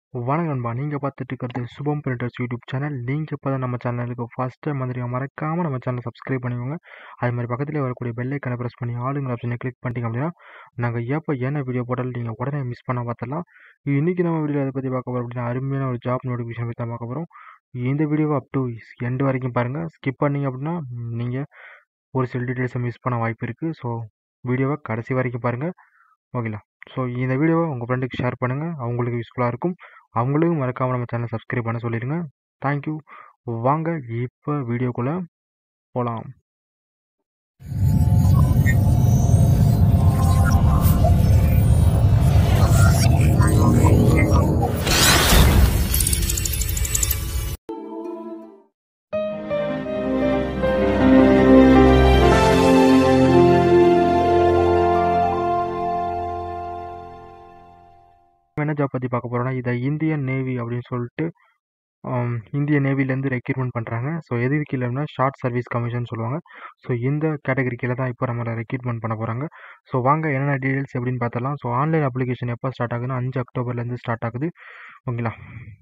வணக்கம் நண்பா நீங்கள் பார்த்துட்டு இருக்கிறது சுபம் பிரிண்டர்ஸ் யூடியூப் சேனல் நீங்கள் இப்போ தான் நம்ம சேனலுக்கு ஃபஸ்ட் டைம் வந்துருங்க மறக்காமல் நம்ம சேனலை சப்ஸ்கிரைப் பண்ணிக்கோங்க அதே மாதிரி பக்கத்தில் வரக்கூடிய பெல்லைக்கனை ப்ரெஸ் பண்ணி ஆளுங்கிற ஆப்ஷனை கிளிக் பண்ணிட்டீங்க அப்படின்னா நாங்கள் எப்போ என்ன வீடியோ போட்டாலும் நீங்கள் உடனே மிஸ் பண்ண பார்த்துடலாம் இன்றைக்கி நம்ம வீடியோ அதை பற்றி பார்க்க போகிறோம் அப்படின்னா அருமையான ஒரு ஜாப் நோட்டிஃபிகேஷன் பற்றி தான் பார்க்க போகிறோம் இந்த வீடியோவை அப் டு எண்டு வரைக்கும் பாருங்கள் ஸ்கிப் பண்ணீங்க அப்படின்னா நீங்கள் ஒரு சில டீட்டெயில்ஸை மிஸ் பண்ண வாய்ப்பு இருக்குது ஸோ வீடியோவை கடைசி வரைக்கும் பாருங்கள் ஓகேங்களா ஸோ இந்த வீடியோவை உங்கள் ஃப்ரெண்டுக்கு ஷேர் பண்ணுங்கள் அவங்களுக்கு யூஸ்ஃபுல்லாக இருக்கும் அவங்களுக்கும் மறக்காமல் நம்ம சேனலை சப்ஸ்கிரைப் பண்ண சொல்லிடுங்க தேங்க்யூ வாங்க இப்போ வீடியோக்குள்ளே போகலாம் என்ன ஜாப் பற்றி பார்க்க போகிறோம்னா இதை இந்தியன் நேவி அப்படின்னு சொல்லிட்டு ஆம், இந்திய நேவிலேருந்து ரெக்ரூட்மெண்ட் பண்ணுறாங்க ஸோ எது கீழேனா ஷார்ட் சர்வீஸ் கமிஷன் சொல்லுவாங்க ஸோ இந்த கேட்டகரி கீழே தான் இப்போ நம்மளை ரெக்ரூட்மெண்ட் பண்ண போகிறாங்க ஸோ வாங்க என்னென்ன டீடைல்ஸ் எப்படின்னு பார்த்தலாம் ஸோ ஆன்லைன் அப்ளிகேஷன் எப்போ ஸ்டார்ட் ஆகுதுன்னா அஞ்சு அக்டோபர்லேருந்து ஸ்டார்ட் ஆகுது ஓகேங்களா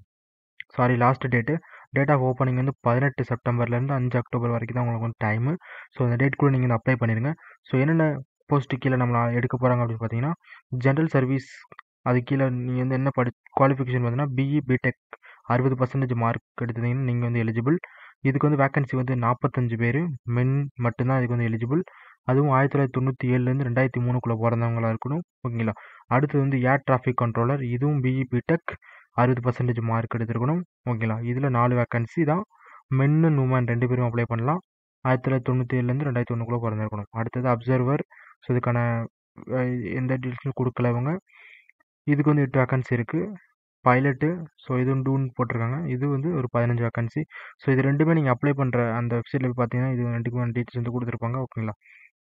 sorry last date date of opening வந்து பதினெட்டு செப்டம்பர்லேருந்து அஞ்சு அக்டோபர் வரைக்கும் தான் உங்களுக்கு வந்து டைமு ஸோ அந்த டேட் கூட நீங்கள் அப்ளை பண்ணிடுங்க ஸோ என்னென்ன போஸ்ட்டு கீழே நம்மளை எடுக்க போகிறாங்க அப்படின்னு பார்த்தீங்கன்னா ஜென்ரல் சர்வீஸ் அது கீழே நீங்கள் வந்து என்ன படி குவாலிஃபிகேஷன் பார்த்தீங்கன்னா பிஇ பிடெக் அறுபது பர்சன்டேஜ் மார்க் எடுத்தீங்கன்னா நீங்கள் வந்து எலிஜிபிள் இதுக்கு வந்து வேக்கன்சி வந்து நாற்பத்தஞ்சு பேர் மென் மட்டும்தான் இதுக்கு வந்து எலிஜிபிள் அதுவும் ஆயிரத்தி தொள்ளாயிரத்தி தொண்ணூற்றி ஏழுலேருந்து ரெண்டாயிரத்தி மூணுக்குள்ளே பிறந்தவங்களா இருக்கணும் ஓகேங்களா அடுத்து வந்து ஏர் டிராஃபிக் கண்ட்ரோலர் இதுவும் பிஇ பிடெக் அறுபது பர்சன்டேஜ் மார்க் எடுத்துருக்கணும் ஓகேங்களா இதில் நாலு வேக்கன்சி தான் மென்னு உமன் ரெண்டு பேரும் அப்ளை பண்ணலாம் ஆயிரத்தி தொள்ளாயிரத்தி தொண்ணூற்றி ஏழுலேருந்து ரெண்டாயிரத்தி ஒன்றுக்குள்ளே பிறந்திருக்கணும் அடுத்தது அப்சர்வர் ஸோ இதுக்கான அஹ், எந்த டீட்டெயில்ஸும் கொடுக்கல இவங்க இதுக்கு வந்து எட்டு வேக்கன்சி இருக்குது பைலட்டு ஸோ இது டூன்னு போட்டிருக்காங்க இது வந்து ஒரு பதினஞ்சு வேக்கன்சி ஸோ இது ரெண்டுமே நீங்கள் அப்ளை பண்ணுற அந்த வெப்சைட்டில் போய் பார்த்தீங்கன்னா இது ரெண்டுக்குமே டீட்டெயில்ஸ் வந்து கொடுத்துருப்பாங்க ஓகேங்களா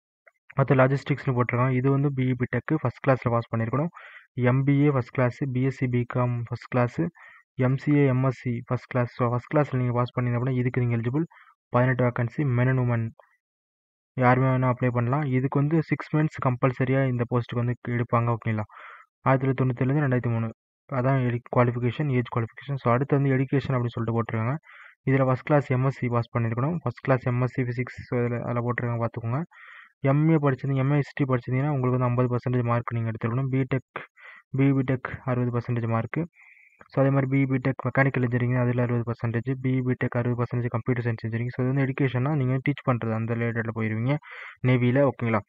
மற்ற லாஜிஸ்டிக்ஸ்னு போட்டிருக்காங்க இது வந்து பிஇ பிடெக்கு ஃபஸ்ட் கிளாஸில் பாஸ் பண்ணியிருக்கணும் MBA first class BSc BCom first class MCA MSc first class so first கிளாஸில் நீங்கள் பாஸ் பண்ணீங்க அப்படின்னா இதுக்கு நீங்கள் எலிஜிபிள் பதினெட்டு வேக்கன்சி மென் அண்ட் உமன் யாருமே வேணால் அப்ளை பண்ணலாம் இதுக்கு வந்து சிக்ஸ் மந்த்ஸ் கம்பல்சரியாக இந்த போஸ்ட்டுக்கு வந்து எடுப்பாங்க ஓகேங்களா ஆயிரத்தி தொள்ளாயிரத்தி தொண்ணூத்தேழுலேருந்து ரெண்டாயிரத்தி மூணு அதான் எடி குவாலிஃபிகேஷன் ஏஜ் குவாலிஃபிகேஷன் ஸோ அடுத்து வந்து எடுகேஷன் அப்படின்னு சொல்லிட்டு போட்டிருக்காங்க இதில் ஃபஸ்ட் கிளாஸ் எம்எஸ்சி பாஸ் பண்ணியிருக்கணும் first class MSc physics so இதில் அதில் போட்டிருக்காங்க பார்த்துக்கோங்க எம்ஏ படிச்சிருந்தீங்க எம்ஏ ஹிஸ்ட்ரி படிச்சிருந்தீங்கன்னா உங்களுக்கு வந்து ஐம்பது பர்சன்டேஜ் மார்க் நீங்கள் எடுத்துருக்கணும் பிடெக் பிபிடெக் அறுபது பர்சன்டேஜ் மார்க்கு ஸோ அதே மாதிரி பிபிடெக் மெக்கானிக்கல் இன்ஜினியரிங் அதில் அறுபது பர்சன்டேஜ் பிபிடெக் அறுபது percentage computer science engineering so இது வந்து எடுகேஷன்னா நீங்கள் டீச் பண்ணுறது அந்த ரிலேட்டடில் போயிருவீங்க நேவியில் ஓகேங்களா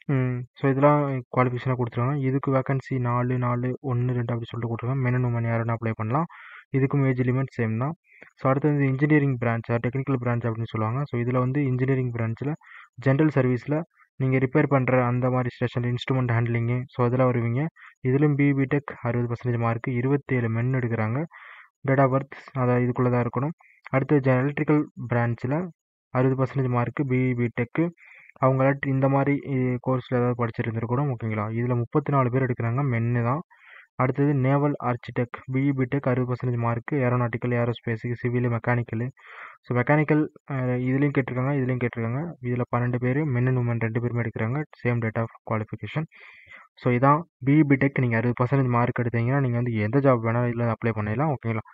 ஸோ இதெல்லாம் குவாலிஃபிகேஷனாக கொடுத்துருவாங்க இதுக்கு வேகன்சி நாலு நாலு ஒன்று ரெண்டு அப்படி சொல்லிட்டு கொடுத்துருக்காங்க மெனு உமன் யாருன்னு அப்ளை பண்ணலாம் இதுக்கும் ஏஜ் லிமிட் சேம் தான் ஸோ அடுத்து வந்து இன்ஜினியரிங் பிரான்ச் டெக்னிக்கல் பிரான்ச் அப்படின்னு சொல்லுவாங்க ஸோ இதில் வந்து இன்ஜினியரிங் பிரான்ச்சில் ஜென்ரல் சர்வீஸில் நீங்கள் ரிப்பேர் பண்ணுற அந்த மாதிரி ஸ்டேஷன் இன்ஸ்ட்ருமெண்ட் ஹேண்ட்லிங்கு ஸோ அதெல்லாம் வருவீங்க இதிலும் பிபிடெக் அறுபது பர்சன்டேஜ் மார்க்கு இருபத்தேழு மென் எடுக்கிறாங்க டேட் ஆஃப் பர்த் அதை இதுக்குள்ளே தான் இருக்கணும் அடுத்து எலக்ட்ரிக்கல் பிரான்ச்சில் அறுபது பர்சன்டேஜ் மார்க்கு பிபிடெக்கு அவங்கள இந்த மாதிரி கோர்ஸில் ஏதாவது படிச்சிருந்துருக்கணும் ஓகேங்களா இதில் முப்பத்தி நாலு பேர் எடுக்கிறாங்க மென்னு தான் அடுத்தது நேவல் ஆர்ச்சிடெக் பிஇபிடெக் அறுபது percentage mark aeronautical aerospace civil mechanical so mechanical இதுலேயும் கேட்டிருக்காங்க இதுலேயும் கேட்டிருக்காங்க இதில் பன்னெண்டு பேர் மென் அண்ட் உமன் ரெண்டு பேருமே எடுக்கிறாங்க same date of qualification so இதான் பிஇபிடெக் நீங்கள் அறுபது பர்சன்டேஜ் மார்க் எடுத்தீங்கன்னா நீங்கள் வந்து எந்த ஜாப் வேணாலும் இதில் அப்ளை பண்ணிடலாம் ஓகேங்களா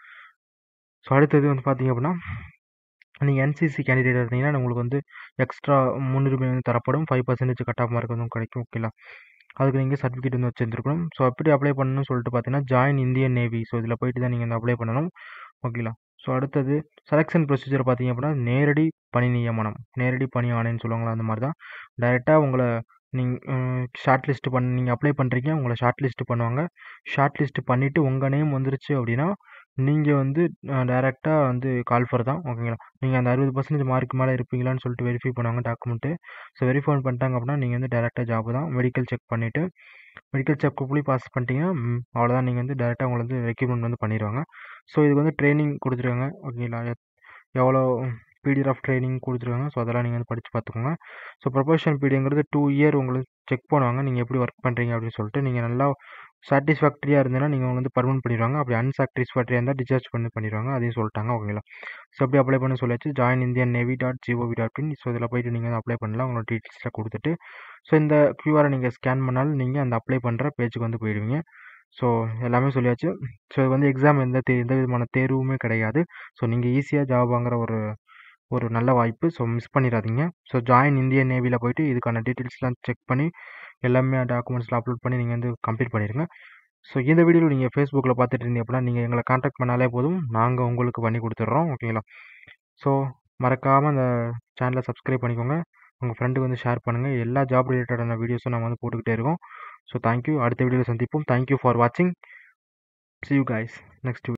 ஸோ அடுத்தது வந்து பார்த்தீங்க அப்படின்னா நீங்கள் என்சிசி கேண்டிடேட் இருந்தீங்கன்னா உங்களுக்கு வந்து எக்ஸ்ட்ரா முன்னுரிமை வந்து தரப்படும் five percentage cut off mark வந்து கிடைக்கும் ஓகேங்களா அதுக்கு நீங்கள் சர்டிஃபிகேட் வந்து வச்சுருந்துருக்கணும் ஸோ எப்படி அப்ளை பண்ணணும்னு சொல்லிட்டு பார்த்தீங்கன்னா ஜாயின் இந்தியன் நேவி ஸோ இதில் போயிட்டு தான் நீங்கள் வந்து அப்ளை பண்ணணும் ஓகேங்களா ஸோ அடுத்தது செலெக்ஷன் ப்ரொசீஜர் பார்த்தீங்க அப்படின்னா நேரடி பணி நியமனம் நேரடி பணி ஆணைன்னு சொல்லுவாங்களா அந்த மாதிரி தான் டைரெக்டாக உங்களை நீங்கள் ஷார்ட் லிஸ்ட் பண்ண நீங்கள் அப்ளை பண்ணுறீங்க உங்களை ஷார்ட் லிஸ்ட் பண்ணுவாங்க ஷார்ட் லிஸ்ட் பண்ணிவிட்டு உங்கள் நேம் வந்துருச்சு அப்படின்னா நீங்கள் வந்து டைரெக்டாக வந்து கால் ஃபர் தான் ஓகேங்களா நீங்கள் அந்த அறுபது பர்சன்டேஜ் மார்க் மேலே இருப்பீங்களான்னு சொல்லிட்டு வெரிஃபை பண்ணுவாங்க டாக்குமெண்ட்டு ஸோ வெரிஃபை பண்ணிட்டாங்க அப்படின்னா நீங்கள் வந்து டேரெக்டாக ஜாப் தான் மெடிக்கல் செக் பண்ணிவிட்டு மெடிக்கல் செக்கப்லேயும் பாஸ் பண்ணிட்டீங்கன்னா ம், அவ்வளோதான் நீங்கள் வந்து டேரெக்டாக உங்களை வந்து ரெக்யூப்மெண்ட் வந்து பண்ணிடுவாங்க ஸோ இதுக்கு வந்து ட்ரைனிங் கொடுத்துருக்காங்க ஓகேங்களா எத்- எவ்வளோ பீரியட் ஆஃப் ட்ரைனிங் கொடுத்துருக்காங்க ஸோ அதெல்லாம் நீங்கள் வந்து படித்து பார்த்துக்கோங்க ஸோ ப்ரொபோஷன் பீரியடுங்கிறது டூ இயர் உங்களுக்கு செக் பண்ணுவாங்க நீங்கள் எப்படி ஒர்க் பண்ணுறீங்க அப்படின்னு சொல்லிட்டு நீங்கள் நல்லா சாட்டிஸ்ஃபேக்டரியாக இருந்ததுன்னா நீங்கள் வந்து பர்மனெண்ட் பண்ணிடுவாங்க அப்படி அன்சாட்டிஸ்ஃபேக்டரியாக இருந்தால் டிஸ்சார்ஜ் பண்ணி பண்ணிடுவாங்க அதையும் சொல்லிட்டாங்க ஓகேங்களா ஸோ அப்படி அப்ளை பண்ண சொல்லியாச்சு join Indian navy dot gov dot in so இதில் போயிட்டு நீங்கள் அப்ளை பண்ணலாம் உங்களோட டீட்டெயில்ஸ்லாம் கொடுத்துட்டு ஸோ இந்த கியூஆரை நீங்கள் ஸ்கேன் பண்ணாலும் நீங்கள் அந்த அப்ளை பண்ணுற பேஜுக்கு வந்து போயிடுவீங்க ஸோ எல்லாமே சொல்லியாச்சு ஸோ இது வந்து எக்ஸாம் எந்த தே எந்த விதமான தேர்வுமே கிடையாது ஸோ நீங்கள் ஈஸியாக ஜாப் வாங்குற ஒரு ஒரு நல்ல வாய்ப்பு ஸோ மிஸ் பண்ணிடாதீங்க ஸோ ஜாயின் இந்தியன் நேவியில் போயிட்டு இதுக்கான டீட்டெயில்ஸ்லாம் செக் பண்ணி எல்லாமே டாக்குமெண்ட்ஸ்லாம் அப்லோட் பண்ணி நீங்கள் வந்து கம்ப்ளீட் பண்ணிடுங்க ஸோ இந்த வீடியோவில் நீங்கள் ஃபேஸ்புக்கில் பார்த்துட்டு இருந்தீங்க அப்படின்னா நீங்கள் எங்களை காண்டாக்ட் பண்ணாலே போதும் நாங்கள் உங்களுக்கு பண்ணி கொடுத்துட்றோம் ஓகேங்களா ஸோ மறக்காமல் அந்த சேனலை சப்ஸ்கிரைப் பண்ணிக்கோங்க உங்கள் ஃப்ரெண்டுக்கு வந்து ஷேர் பண்ணுங்கள் எல்லா ஜாப் ரிலேட்டடான வீடியோஸும் நம்ம வந்து போட்டுக்கிட்டே இருக்கோம் ஸோ தேங்க்யூ அடுத்த வீடியோவில் சந்திப்போம் தேங்க்யூ ஃபார் வாட்சிங் சி யூ கைஸ் நெக்ஸ்ட்